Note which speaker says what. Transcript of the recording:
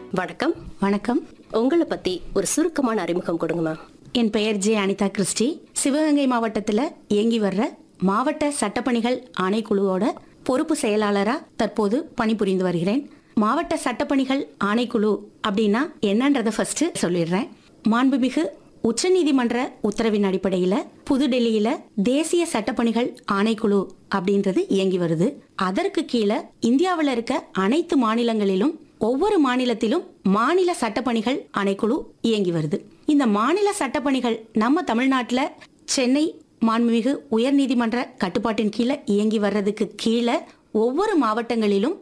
Speaker 1: வணக்கம்
Speaker 2: வணக்கம்
Speaker 1: உங்களை பத்தி ஒரு சுருக்கமான அறிமுகம் கொடுங்க மேம்
Speaker 2: என் பெயர் ஜே அனிதா கிறிஸ்டி சிவகங்கை மாவட்டத்தில் இயங்கி வர்ற மாவட்ட சட்டப்பணிகள் ஆணைக்குழுவோட பொறுப்பு செயலாளரா தற்போது பணிபுரிந்து வருகிறேன் மாவட்ட சட்டப்பணிகள் ஆணைக்குழு அப்படின்னா என்னன்றதை ஃபர்ஸ்ட் சொல்லிடுறேன் மாண்புமிகு உச்சநீதிமன்ற உத்தரவின் அடிப்படையில புதுடெல்லியில தேசிய சட்டப்பணிகள் ஆணைக்குழு அப்படின்றது இயங்கி வருது அதற்கு கீழே இந்தியாவில் இருக்க அனைத்து மாநிலங்களிலும் ஒவ்வொரு மாநிலத்திலும் மாநில சட்டப்பணிகள் ஆணைக்குழு இயங்கி வருது இந்த மாநில சட்டப்பணிகள் நம்ம தமிழ்நாட்டுல சென்னை மாண்புமிகு உயர்நீதிமன்ற கட்டுப்பாட்டின் கீழே இயங்கி வர்றதுக்கு கீழே ஒவ்வொரு மாவட்டங்களிலும்